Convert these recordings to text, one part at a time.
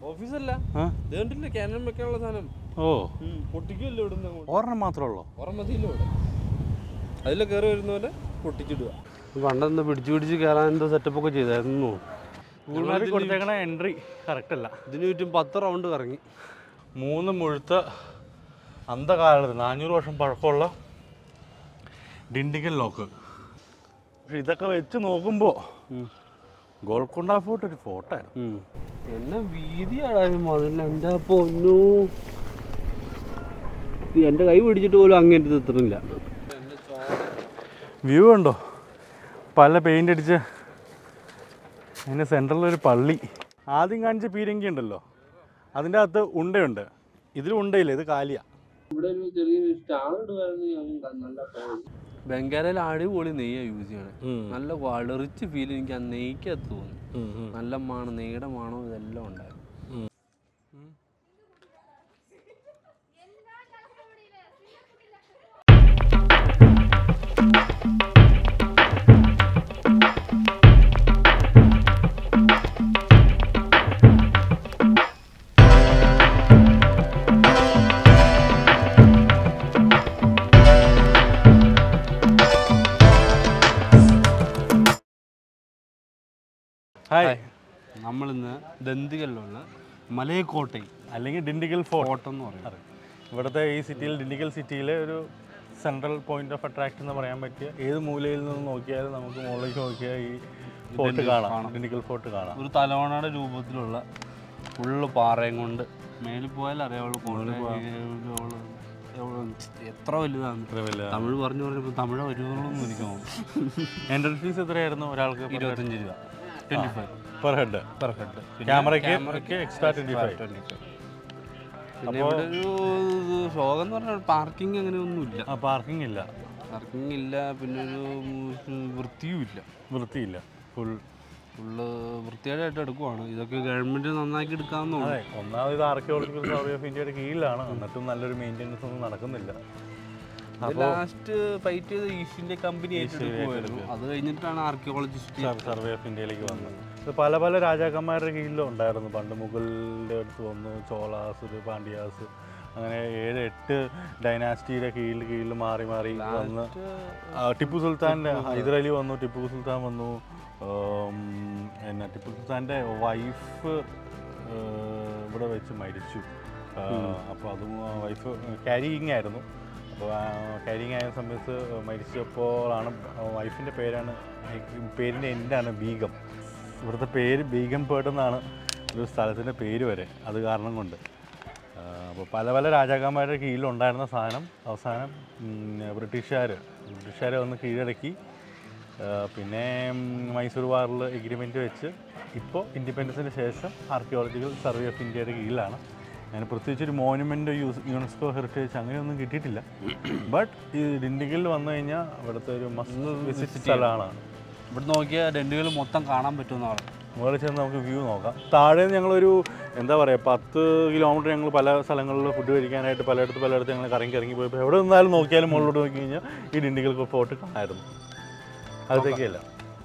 ഓഫീസല്ല ആ ഇത് കണ്ടില്ല ക്യാനൻ വെക്കാനുള്ള സാധനം ഓ പൊട്ടിക്കുമല്ലോ ഇവിടുന്ന് അങ്ങോട്ട് ഒരെണ്ണം മാത്രമേ ഉള്ളൂ ഓർമ്മ മതിയല്ലോ ഇവിടെ അതിൽ കയറി വരുന്ന പോലെ പൊട്ടിച്ചിടുക പണ്ടെന്താ പിടിച്ചു പിടിച്ച് കയറാൻ എന്തോ സെറ്റപ്പ് ഒക്കെ ചെയ്തായിരുന്നു ഗൂഗിൾ മാപ്പിൽ കൊടുത്തേക്കണ എൻട്രി കറക്റ്റ് അല്ല ഇതിന് ചുറ്റും പത്ത് റൗണ്ട് കറങ്ങി മൂന്ന് മുഴുത്ത അന്ധകാലത്ത് നാനൂറ് വർഷം പഴക്കമുള്ള ഡിണ്ടിക്കൽ ലോക്ക് പക്ഷെ ഇതൊക്കെ വെച്ച് നോക്കുമ്പോൾ ഗോൾക്കൊണ്ട ഫോട്ടോ ഒരു ഫോട്ടോ ആയിരുന്നു എന്നെ വീതിയാണ് മതിൽ എൻ്റെ പൊന്നു എൻ്റെ കൈ പിടിച്ചിട്ട് പോലും അങ്ങേറ്റത് എത്തുന്നില്ല വ്യൂ ഉണ്ടോ പല പെയിൻ്റ് അടിച്ച് അതിൻ്റെ സെൻറ്ററിലൊരു പള്ളി ആദ്യം കാണിച്ച പീരങ്കി ഉണ്ടല്ലോ അതിൻ്റെ അകത്ത് ഉണ്ടയുണ്ട് ഇതിൽ ഉണ്ടയില്ല ഇത് കാലിയ ഇവിടെ ഒരു ചെറിയൊരു സ്റ്റാർ നല്ല ബംഗാരയിൽ അടിപൊളി നെയ്യാ യൂസ് ചെയ്യണേ നല്ല വളറിച്ച് ഫീൽ എനിക്ക് ആ നെയ്ക്കകത്ത് തോന്നി നല്ല മണം നെയ്യുടെ മണം ഇതെല്ലാം ഉണ്ടായിരുന്നു ഹായ് നമ്മളിന്ന് ദന്തികളിലുള്ള മലയക്കോട്ടൈ അല്ലെങ്കിൽ ഡിണ്ടിക്കൽ ഫോർട്ട് കോട്ടം എന്ന് പറയും ഇവിടുത്തെ ഈ സിറ്റിയിൽ ഡിണ്ടിക്കൽ സിറ്റിയിലെ ഒരു സെൻട്രൽ പോയിന്റ് ഓഫ് അട്രാക്ഷൻ എന്ന് പറയാൻ പറ്റിയ ഏത് മൂലയിൽ നിന്ന് നോക്കിയാലും നമുക്ക് മുകളിലേക്ക് നോക്കിയാൽ ഈ ഫോർട്ട് കാണാം ഡിണ്ടിക്കൽ ഫോർട്ട് കാണാം ഒരു തലവണയുടെ രൂപത്തിലുള്ള ഫുള്ള് പാറയും കൊണ്ട് മേളിൽ പോയാൽ അറിയാവുള്ളൂ കോട്ടയം എത്ര വലുതാണ് ഇത്ര വലിയ തമിഴ് പറഞ്ഞു പറഞ്ഞപ്പോൾ തമിഴ് വരുവുള്ളൂ എന്ന് എനിക്ക് തോന്നുന്നു എൻട്രൻസ് ഫീസ് എത്രയായിരുന്നു ഒരാൾക്ക് ഇരുപത്തഞ്ച് രൂപ twenty five per head per head ക്യാമറയ്ക്ക് എക്സ്ട്രാ ട്വൻറ്റി ഫൈവ് പിന്നെ ഇവിടെ ഒരു ശോകം എന്ന് പറഞ്ഞാൽ പാർക്കിംഗ് അങ്ങനെ ഒന്നുമില്ല ആ പാർക്കിംഗ് ഇല്ല പാർക്കിംഗ് ഇല്ല പിന്നെ ഒരു വൃത്തിയും ഇല്ല വൃത്തിയില്ല ഫുൾ ഫുള്ള് വൃത്തിയായിട്ട് എടുക്കുവാണ് ഇതൊക്കെ ഗവൺമെന്റ് നന്നാക്കി എടുക്കാമെന്നുള്ളൂ അതെ ഒന്നാമത് ഇത് ആർക്കിയോളജിക്കൽ സർവേ ഓഫ് ഇന്ത്യയുടെ കീഴിലാണ് എന്നിട്ടും നല്ലൊരു മെയിൻ്റെനൻസ് ഒന്നും നടക്കുന്നില്ല ലാസ്റ്റ് ഫൈറ്റ് ചെയ്ത് ഈസ്റ്റ് ഇന്ത്യ കമ്പനി ഏറ്റെടുക്കുമായിരുന്നു അത് കഴിഞ്ഞിട്ടാണ് ആർക്കിയോളജിസ്റ്റ് സർവേ ഓഫ് ഇന്ത്യയിലേക്ക് വന്നത് ഇത് പല പല രാജാക്കന്മാരുടെ കീഴിലും ഉണ്ടായിരുന്നു പണ്ട് മുഗളിൻ്റെ അടുത്ത് വന്നു ചോളാസ് പാണ്ഡ്യാസ് അങ്ങനെ ഏഴ് എട്ട് ഡൈനാസ്റ്റിയുടെ കീഴിൽ കീഴിൽ മാറി മാറി വന്ന് ആ, ടിപ്പു സുൽത്താൻ്റെ ഹൈദരലി വന്നു ടിപ്പു സുൽത്താൻ വന്നു ഉം, പിന്നെ ടിപ്പു സുൽത്താൻ്റെ വൈഫ് ഇവിടെ വെച്ച് മരിച്ചു അപ്പോൾ അതും വൈഫ് ക്യാരിയിങ് ആയിരുന്നു അപ്പോൾ ക്യാരിയിങ് ആയ സമയത്ത് മരിച്ചപ്പോഴാണ് വൈഫിൻ്റെ പേരാണ് പേരിൻ്റെ എൻഡാണ് ബീഗം ഇവിടുത്തെ പേര് ബീഗം പേട്ട് എന്നാണ് ഒരു സ്ഥലത്തിൻ്റെ പേര് വരെ അത് കാരണം കൊണ്ട് അപ്പോൾ പല പല രാജാക്കന്മാരുടെ കീഴിലുണ്ടായിരുന്ന സാധനം അവസാനം ബ്രിട്ടീഷുകാർ ബ്രിട്ടീഷുകാർ വന്ന് കീഴടക്കി ആ, പിന്നെ ഉം, മൈസൂർ വാറിൽ എഗ്രിമെൻറ്റ് വെച്ച് ഇപ്പോൾ ഇൻഡിപെൻഡൻസിന് ശേഷം ആർക്കിയോളജിക്കൽ സർവേ ഓഫ് ഇന്ത്യയുടെ കീഴിലാണ് അങ്ങനെ പ്രത്യേകിച്ച് ഒരു മോനുമെൻ്റ് യൂസ് യുനെസ്കോ ഹെറിറ്റേജ് അങ്ങനെയൊന്നും കിട്ടിയിട്ടില്ല ബട്ട് ഈ ഡിണ്ടിഗലിൽ വന്നു കഴിഞ്ഞാൽ ഇവിടുത്തെ ഒരു മസ്റ്റ് വിസിറ്റ് സ്ഥലമാണ് ഇവിടെ നോക്കിയാൽ ഡെൻഡുകൾ മൊത്തം കാണാൻ പറ്റുമെന്നാണ് മുകളിൽ ചെന്ന് നമുക്ക് വ്യൂ നോക്കാം താഴെ നിന്ന് ഞങ്ങളൊരു എന്താ പറയുക പത്ത് കിലോമീറ്റർ ഞങ്ങൾ പല സ്ഥലങ്ങളിൽ ഫുഡ് കഴിക്കാനായിട്ട് പലയിടത്ത് പലയിടത്ത് ഞങ്ങൾ കറങ്ങി ഇറങ്ങി പോയപ്പോൾ എവിടെ നിന്നാലും നോക്കിയാലും മുകളിലോട്ട് നോക്കി കഴിഞ്ഞാൽ ഈ ഡിണ്ടിഗൽ ഫോർട്ട് കാണായിരുന്നു അകത്തേക്കല്ല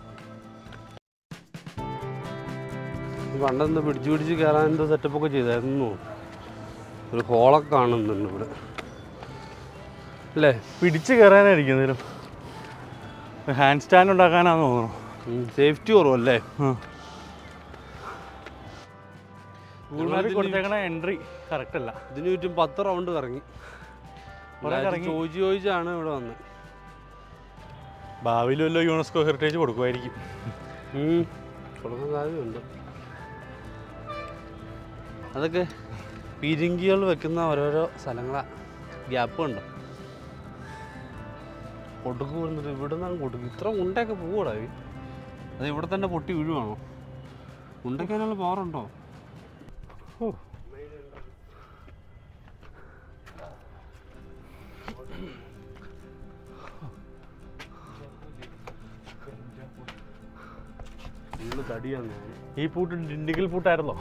പണ്ടെന്താ പിടിച്ചു പിടിച്ച് കയറാൻ എന്തോ സെറ്റപ്പ് ഒക്കെ ചെയ്തായിരുന്നു ഒരു ഹോളൊക്കെ കാണുന്നുണ്ട് ഇവിടെ അല്ലേ പിടിച്ച് കയറാനായിരിക്കും എന്തെങ്കിലും ഹാൻഡ് സ്റ്റാൻഡ് ഉണ്ടാക്കാനാന്ന് തോന്നുന്നു സേഫ്റ്റി കുറവല്ലേ ഗൂഗിൾ മാപ്പിൽ കൊടുത്തേക്കണ എൻട്രി കറക്റ്റ് അല്ല ഇതിന് ചുറ്റും പത്ത് റൗണ്ട് കറങ്ങി കുറെ എല്ലാവരും കറങ്ങി. ചോദിച്ച് ചോദിച്ചാണ് ഇവിടെ വന്നത് ഭാവിയിൽ വല്ല യുനെസ്കോ ഹെറിറ്റേജ് കൊടുക്കുമായിരിക്കും ഉം. കൊടുക്കാൻ സാധ്യതയുണ്ട് അതൊക്കെ പീരിങ്കികൾ വെക്കുന്ന ഓരോരോ സ്ഥലങ്ങളാ ഗ്യാപ്പ് ഉണ്ടോ കൊടുക്ക് വന്നിട്ട് ഇവിടെ നിന്നാണ് കൊടുക്ക് ഇത്ര ഉണ്ടയൊക്കെ പോകൂടാ ഈ? അത് ഇവിടെ തന്നെ പൊട്ടി വീഴുവാണോ ഉണ്ടയ്ക്കാനുള്ള പവറുണ്ടോ ഓ ഫുള്ള് തടിയാന്ന് തോന്നുന്നു ഈ പൂട്ട് ഡിണ്ടിഗൽ പൂട്ടായിരുന്നോ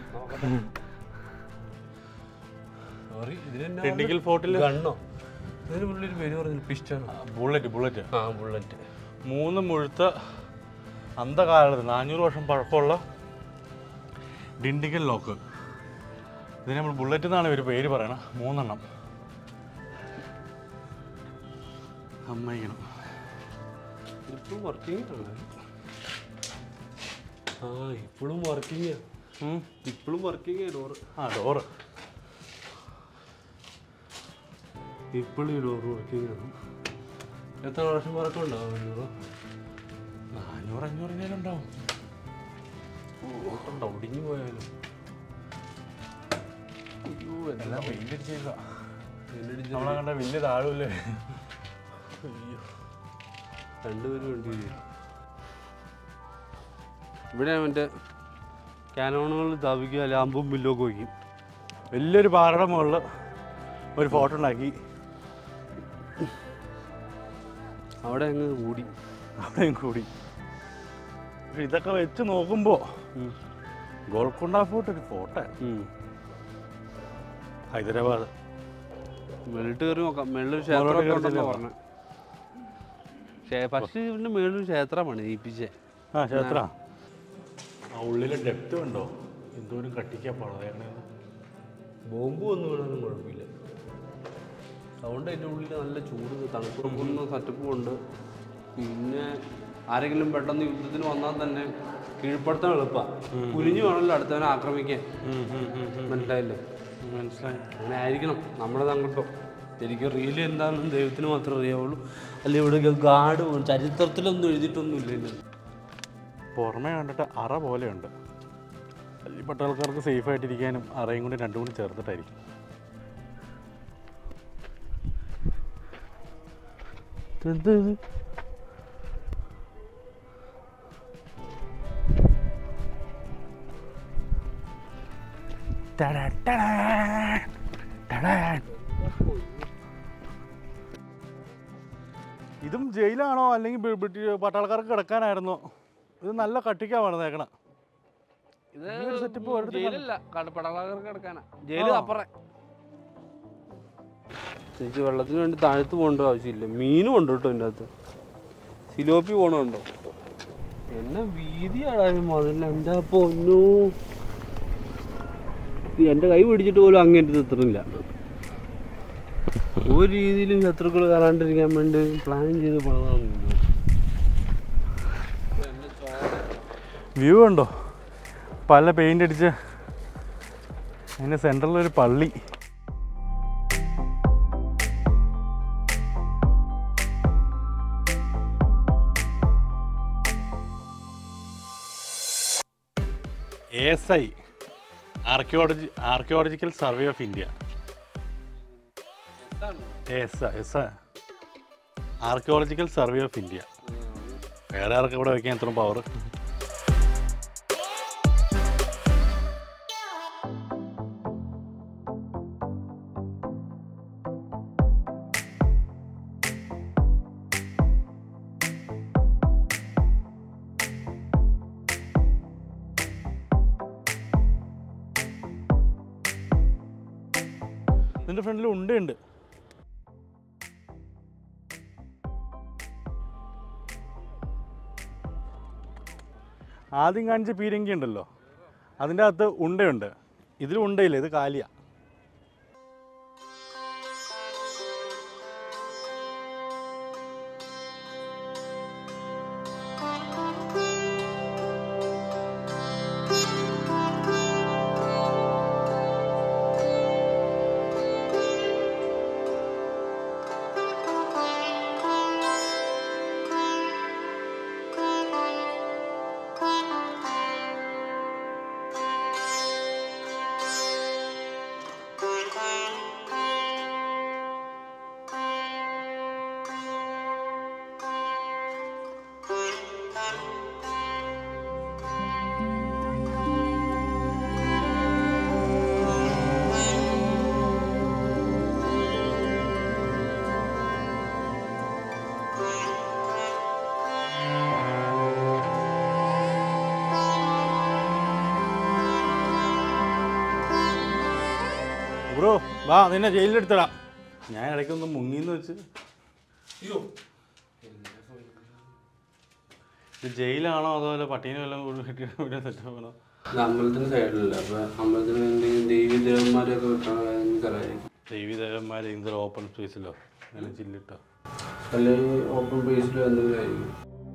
സോറി ഇതിന് ഡിണ്ടിഗൽ ഫോർട്ടിൽ ഗണ്ണോ ഇതിന് പുള്ളിയൊരു പേര് പറഞ്ഞു പിസ്റ്റണോ ബുള്ളറ്റ് ബുള്ളറ്റ് ആ ബുള്ളറ്റ് മൂന്ന് മുഴുത്ത അന്ധകാലത്ത് നാനൂറ് വർഷം പഴക്കമുള്ള ഡിണ്ടിഗൽ ലോക്ക് ഇതിന് നമ്മൾ ബുള്ളറ്റ് എന്നാണ് ഒരു പേര് പറയണം മൂന്നെണ്ണം അമ്മയ്ക്കണം ഇപ്പോഴും വർക്കിംഗ് ആണ് ആ ഇപ്പോഴും വർക്കിംഗ് ഇപ്പോഴും വർക്കിംഗ് ഡോറ് ആ ഡോറ് ഇപ്പോഴും ഈ ഡോറ് വർക്കിംഗ് ആണ് എത്ര വർഷം വർക്കുണ്ടാവും ഡോറ് നാനൂറ് അഞ്ഞൂറിനേലും ഉണ്ടാവും ഓട്ടണ്ട ഒടിഞ്ഞു പോയാലും അയ്യോ എല്ലാം പെയിന്റ് അടിച്ചേക്കുക എന്നടിച്ച നമ്മളെ കണ്ട വലിയ താഴല്ലേ അയ്യോ രണ്ടുപേരും വേണ്ടി ഇവിടെ മറ്റേ കാനോണുകൾ സ്ഥാപിക്കുക അല്ലെ അമ്പും ബില്ലൊക്കെ വയ്ക്കും വലിയൊരു പാറയുടെ മുകളിൽ ഒരു ഫോട്ടോ ഉണ്ടാക്കി അവിടെ അങ്ങ് കൂടി അവിടെയും കൂടി പക്ഷെ ഇതൊക്കെ വെച്ച് നോക്കുമ്പോൾ ഗോൾക്കൊണ്ട ഫോട്ടോ ഒരു ഫോട്ടോ ഹൈദരാബാദ് മെളിട്ട് കയറി നോക്കാം മേളിലൊരു മുകളിലോട്ട് ക്ഷേത്രം കയറി ഉണ്ടെന്നാ ചെല്ലാം. പറഞ്ഞത് പക്ഷേ ഇതിന്റെ മേളിലൊരു ക്ഷേത്രമാണ് ജയിപ്പിച്ചേ ആ ക്ഷേത്ര ആ ഉള്ളിലെ ഡെപ്ത് ഉണ്ടോ എന്തോരം കട്ടിക്കാ പളയണേ ബോംബ് വന്നു വീണാലും കുഴപ്പമില്ല അതുകൊണ്ട് അതിൻ്റെ ഉള്ളിൽ നല്ല ചൂട് തണുപ്പുറക്കുന്ന സെറ്റപ്പും ഉണ്ട് പിന്നെ ആരെങ്കിലും പെട്ടെന്ന് യുദ്ധത്തിന് വന്നാൽ തന്നെ കീഴ്പ്പെടുത്താൻ എളുപ്പമാണ് കുനിഞ്ഞു വേണമല്ലോ അടുത്തവനെ ആക്രമിക്കാൻ മനസ്സിലായില്ലേ മനസ്സിലായി അങ്ങനെ ആയിരിക്കണം നമ്മുടെ സങ്കല്പം ശരിക്കും റിയലി എന്താണെന്ന് ദൈവത്തിന് മാത്രമേ അറിയാവുള്ളൂ അല്ലെ ഇവിടെ ഗാർഡ് ചരിത്രത്തിലൊന്നും എഴുതിയിട്ടൊന്നും ഇല്ലല്ലോ പുറമേ കണ്ടിട്ട് അറ പോലെയുണ്ട് ഈ പട്ടാൾക്കാർക്ക് സേഫ് ആയിട്ടിരിക്കാനും അറയും കൂടി രണ്ടും കൂടി ചേർത്തിട്ടായിരിക്കും എന്താ ഇത് ടടാ, ടടാ, ടടാ. ഇതും ജയിലാണോ അല്ലെങ്കിൽ ബി- ബ്രിട്ടീഷ് പട്ടാൾക്കാർക്ക് കിടക്കാനായിരുന്നോ ഇത് നല്ല കട്ടിക്കാ വളർന്നേക്കണം ഇത് ഈ ഒരു setup ഒരിടത്തും ജയിലല്ല പടകളാകർക്ക് കിടക്കാനാ ജയില് ആ. അപ്പറേ ചേച്ചി വെള്ളത്തിന് വേണ്ടി താഴത്ത് പോകേണ്ട ആവശ്യമില്ല മീനും ഉണ്ട് കേട്ടോ എൻ്റെ അകത്ത് സിലോപ്പി പോണുണ്ടോ എന്നെ വീതിയാടാ മതില്ല എൻ്റെ പൊന്നു ഇത് എൻ്റെ കൈ പിടിച്ചിട്ട് പോലും അങ്ങേറ്റത് എത്തുന്നില്ല ഒരു രീതിയിലും ശത്രുക്കൾ കയറാണ്ടിരിക്കാൻ വേണ്ടി പ്ലാൻ ചെയ്ത് പണിതാണ് വ്യൂ ഉണ്ടോ പല പെയിൻ്റ് അടിച്ച് അതിൻ്റെ സെൻറ്ററിലൊരു പള്ളി S I archaeology archaeological survey of India S S archaeological survey of India വേറെ ആർക്കും ഇവിടെ വയ്ക്കാൻ എത്ര പവർ ഇതിൻ്റെ ഫ്രണ്ടിൽ ഉണ്ടുണ്ട് ആദ്യം കാണിച്ച പീരങ്കി ഉണ്ടല്ലോ അതിൻ്റെ അകത്ത് ഉണ്ടയുണ്ട് ഇതിൽ ഉണ്ടയില്ല ഇത് കാലിയ ബ്രോ വാ നിന്നെ ജയിലിലെടുത്തടാ ഞാൻ ഇടയ്ക്കൊന്ന് മുങ്ങിന്ന് വെച്ച് ഇത് ജയിലാണോ അതോ വല്ല പട്ടീനെ വല്ലതും സെറ്റപ്പ് ആണോ ഇത് അമ്പലത്തിന്റെ സൈഡിലല്ല അപ്പൊ അമ്പലത്തിന് എന്തെങ്കിലും ദൈവ ദേവി ദേവന്മാരെയൊക്കെ വെക്കാൻ ഭയങ്കരമായിരിക്കും ദേവി ദേവന്മാർ ഇന്തൊരു ഓപ്പൺ സ്പേസിലോ അങ്ങനെ ചില്ലിട്ടോ അല്ലെങ്കിൽ ഓപ്പൺ പ്ലേസിലും എന്തെങ്കിലും ആയിരിക്കും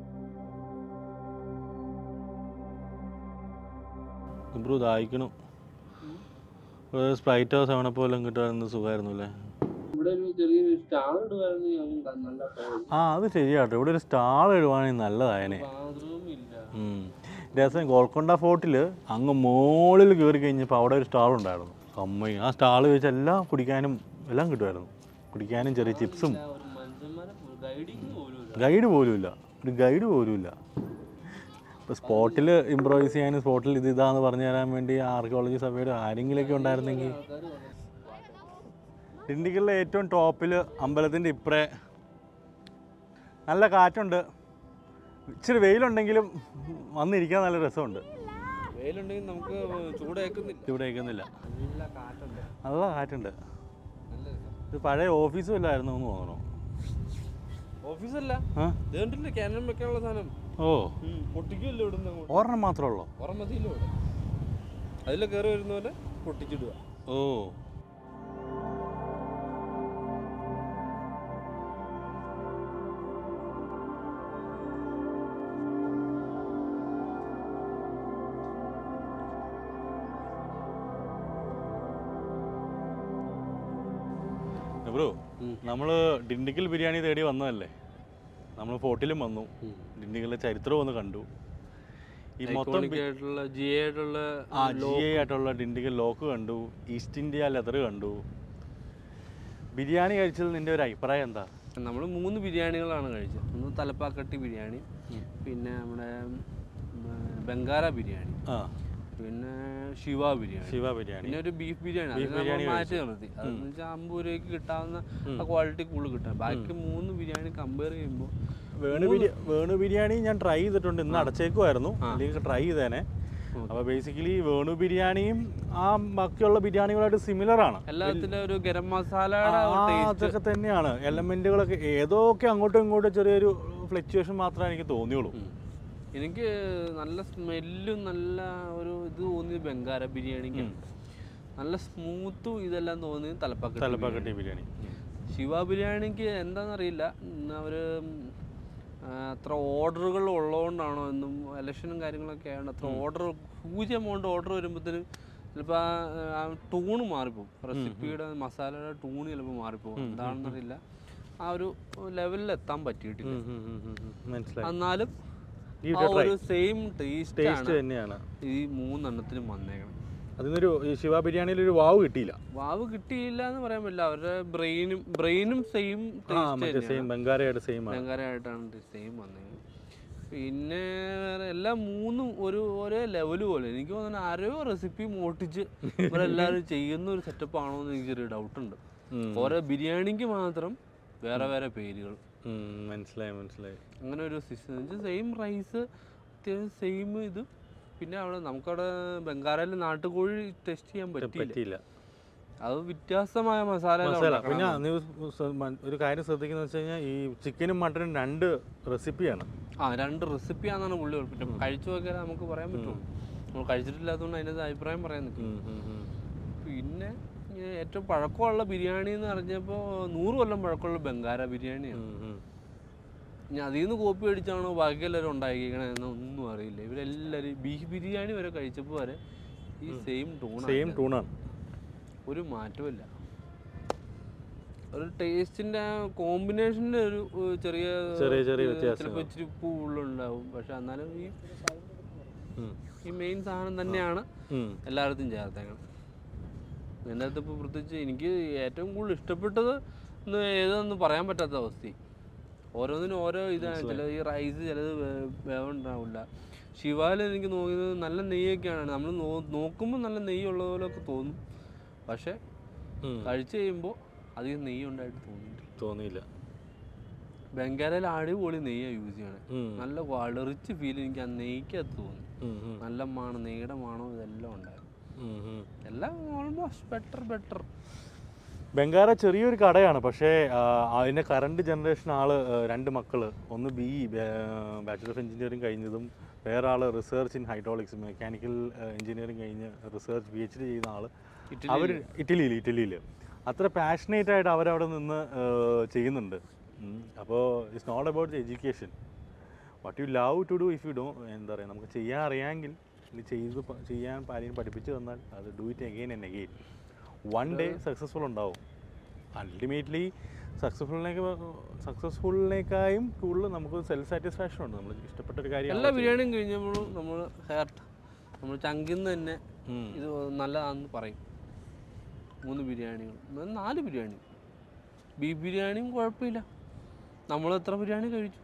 ഇമ്പ്രൂവ് ദാഹിക്കണം ഒരു സ്പ്രൈറ്റോ സെവനപ്പോ എല്ലാം കിട്ടാൻ സുഖമായിരുന്നു അല്ലേ ഇവിടെ ഒരു ചെറിയൊരു സ്റ്റാർ ഇടുവായിരുന്നു ഞങ്ങൾക്ക് നല്ല പോയത് ആ അത് ശരിയാട്ടോ ഇവിടെ ഒരു സ്റ്റാൾ ഇടുവാണെങ്കിൽ നല്ലതായനെ ബാത്റൂം ഇല്ല ഉം. രസം ഗോൾക്കൊണ്ട ഫോർട്ടിൽ അങ്ങ് മുകളിൽ കയറി കഴിഞ്ഞപ്പോൾ അവിടെ ഒരു സ്റ്റാൾ ഉണ്ടായിരുന്നു അമ്മ ആ സ്റ്റാൾ വെച്ച് എല്ലാം കുടിക്കാനും എല്ലാം കിട്ടുമായിരുന്നു കുടിക്കാനും ചെറിയ ചിപ്സും ഇല്ല, ഒരു മനുഷ്യന്മാരെ ഗൈഡിങ് പോലും ഇല്ല ഗൈഡ് പോലും ഇല്ല ഒരു ഗൈഡ് പോലും ഇല്ല ഇപ്പോൾ സ്പോട്ടിൽ ഇമ്പ്രവൈസ് ചെയ്യാനും സ്പോട്ടിൽ ഇത് ഇതാന്ന് പറഞ്ഞു തരാൻ വേണ്ടി ആർക്കിയോളജി സഭയുടെ ആരെങ്കിലുമൊക്കെ ഉണ്ടായിരുന്നെങ്കിൽ ആൾക്കാർ വന്നു. ഡിണ്ടിഗലിലെ ഏറ്റവും ടോപ്പിൽ അമ്പലത്തിൻ്റെ ഇപ്പറേ നല്ല കാറ്റുണ്ട് ഇച്ചിരി വെയിലുണ്ടെങ്കിലും വന്നിരിക്കാൻ നല്ല രസമുണ്ട് വെയിലുണ്ടെങ്കിൽ നമുക്ക് ചൂടേക്കുന്നില്ല ഇവിടെ കേൾക്കുന്നില്ല നല്ല കാറ്റുണ്ട് നല്ല കാറ്റുണ്ട് നല്ല രസം ഇത് പഴയ ഓഫീസും ഇല്ലായിരുന്നു എന്ന് തോന്നുന്നു ഓഫീസല്ല ആ ഇതേണ്ടില്ല ക്യാനൻ വെക്കാനുള്ള സാധനം ഓ പൊട്ടിക്കുമല്ലോ ഇവിടുന്ന് അങ്ങോട്ട് ഒരെണ്ണം മാത്രമേ ഉള്ളൂ ഓർമ്മതിയില്ലോ ഇവിടെ അതിൽ കയറി വരുന്ന പോലെ പൊട്ടിച്ചിടുക ഓ ബ്രോ ഉം. നമ്മൾ ഡിണ്ടിക്കൽ ബിരിയാണി തേടി വന്നതല്ലേ നമ്മൾ ഫോർട്ടിലും വന്നു ഡിണ്ടിക്കലിലെ ചരിത്രവും ഒന്ന് കണ്ടു ഈ മൊത്തം Iconic ആയിട്ടുള്ള ജി ആയിട്ടുള്ള ആ ജി ഐ ആയിട്ടുള്ള ഡിണ്ടിക്കൽ ലോക്ക് കണ്ടു ഈസ്റ്റ് ഇന്ത്യ ലെതർ കണ്ടു ബിരിയാണി കഴിച്ചതിൽ നിന്റെ ഒരു അഭിപ്രായം എന്താ നമ്മൾ മൂന്ന് ബിരിയാണികളാണ് കഴിച്ചത് ഒന്ന് തലപ്പാക്കട്ടി ബിരിയാണി പിന്നെ നമ്മുടെ ഉം, ബംഗാര ബിരിയാണി ആ പിന്നെ ശിവ ബിരിയാണി ശിവ ബിരിയാണി പിന്നെ ഒരു ബീഫ് ബിരിയാണി അത് Beef നമ്മൾ ബിരിയാണി മാറ്റി നിർത്തി അതെന്ന് വെച്ചാൽ അമ്പത് രൂപയ്ക്ക് കിട്ടാവുന്ന ആ ക്വാളിറ്റി കൂടുതൽ കിട്ടാം ബാക്കി മൂന്ന് ബിരിയാണി കമ്പയർ ചെയ്യുമ്പോൾ വേണു ബിരിയാണി വേണു ബിരിയാണി ഞാൻ ട്രൈ ചെയ്തിട്ടുണ്ട് ഇന്ന് അടച്ചേക്കുമായിരുന്നു അല്ലെങ്കിൽ ട്രൈ ചെയ്തേനെ അപ്പോൾ ബേസിക്കലി വേണു ബിരിയാണിയും ആ ബാക്കിയുള്ള ബിരിയാണികളായിട്ട് സിമിലർ ആണ് എല്ലാത്തിലും ഒരു ഗരം മസാലയുടെ ആ, ടേസ്റ്റ് അതൊക്കെ തന്നെയാണ് എലമെന്റുകളൊക്കെ ഏതൊക്കെ അങ്ങോട്ടും ഇങ്ങോട്ടും ചെറിയൊരു ഫ്ലക്ച്വേഷൻ മാത്രമേ എനിക്ക് തോന്നിയുള്ളൂ എനിക്ക് നല്ല സ്മെല്ലും നല്ല ഒരു ഇത് തോന്നിയത് ബംഗാര ബിരിയാണിക്കാണ് നല്ല സ്മൂത്തും ഇതെല്ലാം തോന്നിയത് തലപ്പാക്കട്ടി തലപ്പാക്കട്ടി ബിരിയാണി ശിവ ബിരിയാണിക്ക് എന്താണെന്നറിയില്ല ഇന്ന് അവർ അത്ര ഓർഡറുകൾ ഉള്ളതുകൊണ്ടാണോ എന്നും ഇലക്ഷനും കാര്യങ്ങളൊക്കെ ആയതുകൊണ്ട് അത്ര ഓർഡർ ഹ്യൂജ് എമൗണ്ട് ഓർഡർ വരുമ്പോഴത്തേനും ചിലപ്പോൾ ആ ടൂണ് മാറിപ്പോകും റെസിപ്പിയുടെ മസാലയുടെ ടൂണ് ചിലപ്പോൾ മാറിപ്പോകും എന്താണെന്നറിയില്ല ആ ഒരു ലെവലിൽ എത്താൻ പറ്റിയിട്ടില്ല ഉം, ഉം, ഉം, ഉം, ഉം. മനസ്സിലായി എന്നാലും ഈ ആ ഒരു സെയിം ടേസ്റ്റ് ടേസ്റ്റ് ആണ് തന്നെയാണ് ഈ മൂന്നെണ്ണത്തിനും വന്നേക്കണം അതിനൊരു ഈ ശിവ ബിരിയാണിയിൽ ഒരു വാവ് കിട്ടിയില്ല വാവ് കിട്ടിയില്ല എന്ന് പറയാൻ പറ്റില്ല അവരുടെ ബ്രെയിനും ബ്രെയിനും സെയിം ആ മറ്റേ സെയിം ബംഗാരയുടെ സെയിം ആണ് ഭയങ്കരമായിട്ടാണ് സെയിം വന്നത് പിന്നെ വേറെ എല്ലാം മൂന്നും ഒരു ഒരേ ലെവൽ പോലെ എനിക്ക് തോന്നുന്നു ആരോ റെസിപ്പി മോട്ടിച്ച് ഇവരെല്ലാവരും ചെയ്യുന്ന ഒരു സെറ്റപ്പ് ആണോ എന്ന് എനിക്ക് ചെറിയ ഡൗട്ട് ഉണ്ട് ഉം. ഓരോ ബിരിയാണിക്ക് മാത്രം വേറെ വേറെ പേരുകൾ ഉം, മനസ്സിലായി മനസ്സിലായി അങ്ങനെ ഒരു സിസ്റ്റം സെയിം റൈസ് അത്യാവശ്യം സെയിം ഇത് പിന്നെ അവിടെ നമുക്കവിടെ ബംഗാരയിൽ നാട്ടുകോഴി ടെസ്റ്റ് ചെയ്യാൻ പറ്റിയില്ല പറ്റിയില്ല അത് വ്യത്യാസമായ മസാല മസാല പിന്നെ നീ സ- മൻ- ഒരു കാര്യം ശ്രദ്ധിക്കുന്ന വെച്ച് കഴിഞ്ഞാൽ ഈ ചിക്കനും മട്ടനും രണ്ട് റെസിപ്പിയാണ് ആ രണ്ട് റെസിപ്പിയാണെന്നാണ് പുള്ളി പറഞ്ഞത്. പിന്നെ കഴിച്ചു നോക്കിയാൽ നമുക്ക് പറയാൻ പറ്റുമോ നമ്മൾ കഴിച്ചിട്ടില്ലാത്തതുകൊണ്ട് അതിൻ്റെ അഭിപ്രായം പറയാൻ നിൽക്കും പിന്നെ ഈ ഏറ്റവും പഴക്കമുള്ള ബിരിയാണി എന്ന് പറഞ്ഞപ്പോൾ നൂറ് കൊല്ലം പഴക്കമുള്ള ബംഗാര ബിരിയാണിയാണ് ഇനി അതിൽ നിന്ന് കോപ്പി അടിച്ചാണോ ബാക്കി എല്ലാവരും ഉണ്ടാക്കിക്കണതെന്ന് ഒന്നും അറിയില്ല ഇവരെല്ലാവരും ബീഫ് ബിരിയാണി വരെ കഴിച്ചപ്പോൾ വരെ ഈ സെയിം ടൂൺ സെയിം ടൂണാണ് ഒരു മാറ്റമില്ല ഒരു ടേസ്റ്റിന്റെ കോമ്പിനേഷന്റെ ഒരു ഏർ, ചെറിയ ചെറിയ ചെറിയ ഏർ, വ്യത്യാസങ്ങൾ. ചിലപ്പോൾ ഇച്ചിരി ഉപ്പ് ഉള്ളുണ്ടാവും പക്ഷെ എന്നാലും ഈ ഈ മെയിൻ സാധനം തന്നെയാണ് എല്ലായിടത്തും ചേർത്തേക്കണം എൻ്റെ അകത്ത് ഇപ്പോൾ പ്രത്യേകിച്ച് എനിക്ക് ഏറ്റവും കൂടുതൽ ഇഷ്ടപ്പെട്ടത് എന്ന് ഏതെന്ന് പറയാൻ പറ്റാത്ത അവസ്ഥ ഓരോന്നിനും ഓരോ ഇതാണ് ചിലത് ഈ റൈസ് ചിലത് വേ- വേവുണ്ടാവില്ല ശിവാല എനിക്ക് തോന്നിയത് നല്ല നെയ്യൊക്കെയാണ് നമ്മൾ നോക്കുമ്പോൾ നല്ല നെയ്യ് ഉള്ള പോലെയൊക്കെ തോന്നും പക്ഷെ കഴിച്ചു കഴിയുമ്പോൾ അധികം നെയ്യ് ഉണ്ടായിട്ട് തോന്നിയിട്ടില്ല തോന്നിയില്ല ബംഗാരയിൽ അടിപൊളി നെയ്യാണ് യൂസ് ചെയ്യണത് ഉം. നല്ല വളറിച്ച് ഫീൽ എനിക്ക് ആ നെയ്ക്കകത്ത് തോന്നി ഉം, ഉം, നല്ല മണം നെയ്യുടെ മണം ഇതെല്ലാം ഉണ്ടായിരുന്നു ഉം, ഉം. എല്ലാം ഓൾമോസ്റ്റ് ബെറ്റർ ബെറ്റർ ബംഗാര ചെറിയൊരു കടയാണ് പക്ഷേ ആ, അതിൻ്റെ കറണ്ട് ജനറേഷൻ ആള് ആ, രണ്ട് മക്കള് ഒന്ന് ബി ബാച്ചുലർ ഓഫ് എഞ്ചിനീയറിംഗ് കഴിഞ്ഞതും വേറെ ആള് research in hydraulics mechanical engineering കഴിഞ്ഞ് റിസർച്ച് പി എച്ച് ഡി ചെയ്യുന്ന ആള് ഇറ്റലി അവർ ഇറ്റലിയിൽ ഇറ്റലിയിൽ അത്ര പാഷനേറ്റ് ആയിട്ട് അവരവിടെ നിന്ന് ഏർ, ചെയ്യുന്നുണ്ട് അപ്പോൾ it's not about education what you love to do if you do എന്താ പറയുക നമുക്ക് ചെയ്യാൻ അറിയാമെങ്കിൽ ഇത് ചെയ്ത് പ- ചെയ്യാൻ ആരെയും പഠിപ്പിച്ച് തന്നാൽ അത് do it again and again one day successful ഉണ്ടാവും അൾട്ടിമേറ്റ്ലി സക്സസ്ഫുളിനേക്ക് സക്സസ്ഫുള്ളിനേക്കായും കൂടുതൽ നമുക്ക് സെൽഫ് സാറ്റിസ്ഫാക്ഷൻ ഉണ്ട് നമ്മൾ ഇഷ്ടപ്പെട്ട ഒരു കാര്യം എല്ലാ ബിരിയാണിയും കഴിഞ്ഞപ്പോഴും നമ്മൾ ഹേർട്ട് നമ്മൾ ചങ്കിന്ന് തന്നെ ഇത് നല്ലതാണെന്ന് പറയും മൂന്ന് ബിരിയാണികൾ എന്നാ നാല് ബിരിയാണി ബീഫ് ബിരിയാണിയും കുഴപ്പമില്ല നമ്മൾ എത്ര ബിരിയാണി കഴിച്ചു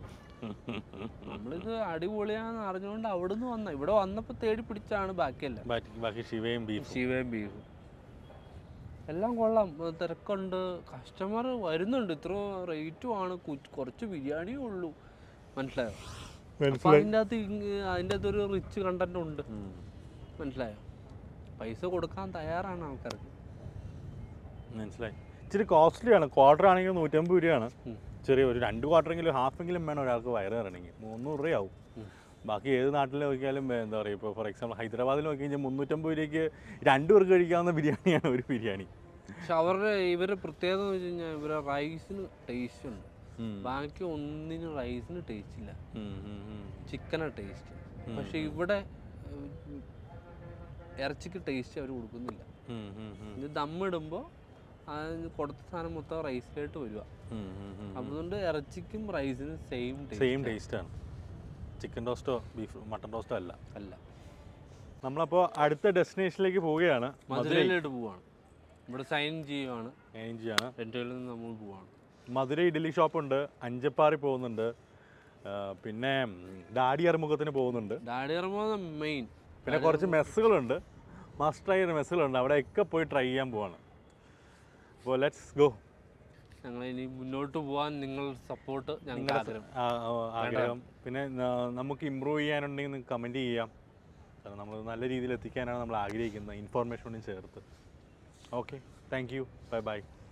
നമ്മളിത് അടിപൊളിയാന്ന് അറിഞ്ഞുകൊണ്ട് അവിടുന്ന് വന്ന ഇവിടെ വന്നപ്പോൾ തേടി പിടിച്ചാണ് ബാക്കിയെല്ലാം ബാക്കി ബാക്കി ശിവയും ബീഫും ശിവയും ബീഫും എല്ലാം കൊള്ളാം ഏ, തിരക്കുണ്ട് കസ്റ്റമർ വരുന്നുണ്ട് ഇത്ര റേറ്റും ആണ് കു- കുറച്ച് ബിരിയാണിയേ ഉള്ളൂ മനസ്സിലായോ അപ്പൊ അതിൻ്റെ അകത്ത് ഇങ് അതിൻ്റെ അകത്ത് ഒരു റിച്ച് കണ്ടന്റ് ഉണ്ട് മനസ്സിലായോ പൈസ കൊടുക്കാൻ തയ്യാറാണ് ആൾക്കാർക്ക് മനസ്സിലായി ഇച്ചിരി കോസ്റ്റ്ലിയാണ് ക്വാർട്ടർ ആണെങ്കിൽ നൂറ്റമ്പത് രൂപയാണ് ഉം. ചെറിയ ഒരു രണ്ട് ക്വാർട്ടറെങ്കിലും ഹാഫെങ്കിലും വേണം ഒരാൾക്ക് വയറ് ഇറങ്ങി മുന്നൂറ് രൂപയാവും ഉം. ബാക്കി ഏത് നാട്ടിൽ നോക്കിയാലും ഏ, എന്താ പറയുക ഇപ്പോൾ ഫോർ എക്സാമ്പിൾ ഹൈദരാബാദിൽ നോക്കി കഴിഞ്ഞാൽ മുന്നൂറ്റമ്പത് രൂപയ്ക്ക് രണ്ട് പേർക്ക് കഴിക്കാവുന്ന ബിരിയാണിയാണ് ഒരു ബിരിയാണി പക്ഷെ അവരുടെ ഇവരുടെ പ്രത്യേകത എന്ന് വെച്ച് കഴിഞ്ഞാൽ ഇവരുടെ റൈസിന് ടേസ്റ്റ് ഉണ്ട് ഉം. ബാക്കി ഒന്നിനും റൈസിന് ടേസ്റ്റ് ഇല്ല ഉം, ഉം, ഉം. ചിക്കനാ ടേസ്റ്റ് പക്ഷെ ഇവിടെ ഉം, ഇറച്ചിക്ക് ടേസ്റ്റ് അവർ കൊടുക്കുന്നില്ല ഉം, ഉം, ഉം. ഇത് ദമ്മിടുമ്പോൾ അത് കൊടുത്ത സാധനം മൊത്തം റൈസിലായിട്ട് വരിക ഉം, ഉം, ഉം. അതുകൊണ്ട് ഇറച്ചിക്കും റൈസിനും സെയിം സെയിം ടേസ്റ്റാണ് ചിക്കൻ റോസ്റ്റോ ബീഫ് മട്ടൺ റോസ്റ്റോ അല്ല അല്ല നമ്മളപ്പോൾ അടുത്ത ഡെസ്റ്റിനേഷനിലേക്ക് പോവുകയാണ് മധുരയിലോട്ട് പോവാണ് ഇവിടെ സൈൻ ചെയ്യുവാണ് ഏഞ്ചിയാണ് റെൻറ്റയിൽ നിന്ന് നമ്മൾ പോവാണ് മധുര ഇഡ്ഡലി ഷോപ്പുണ്ട് അഞ്ചപ്പാറി പോകുന്നുണ്ട് ആ, പിന്നെ ഉം, ഡാഡി അറുമുഖത്തിന് പോകുന്നുണ്ട് ഡാഡി ഇറങ്ങുമ്പോൾ മെയിൻ പിന്നെ കുറച്ച് മെസ്സുകളുണ്ട് മസ്റ്റ് ട്രൈ മെസ്സുകളുണ്ട് അവിടെയൊക്കെ പോയി ട്രൈ ചെയ്യാൻ പോവാണ് അപ്പോൾ ലെറ്റ്സ് ഗോ ഞങ്ങൾ ഇനി മുന്നോട്ട് പോകാൻ നിങ്ങൾ സപ്പോർട്ട് ഞങ്ങൾക്ക് ആഗ്രഹം ആഗ്രഹം പിന്നെ ന- നമുക്ക് ഇമ്പ്രൂവ് ചെയ്യാനുണ്ടെങ്കിൽ നിങ്ങൾക്ക് കമൻറ്റ് ചെയ്യാം കാരണം നമ്മൾ നല്ല രീതിയിൽ എത്തിക്കാനാണ് നമ്മൾ ആഗ്രഹിക്കുന്നത് ഇൻഫോർമേഷനും ചേർത്ത് okay thank you bye by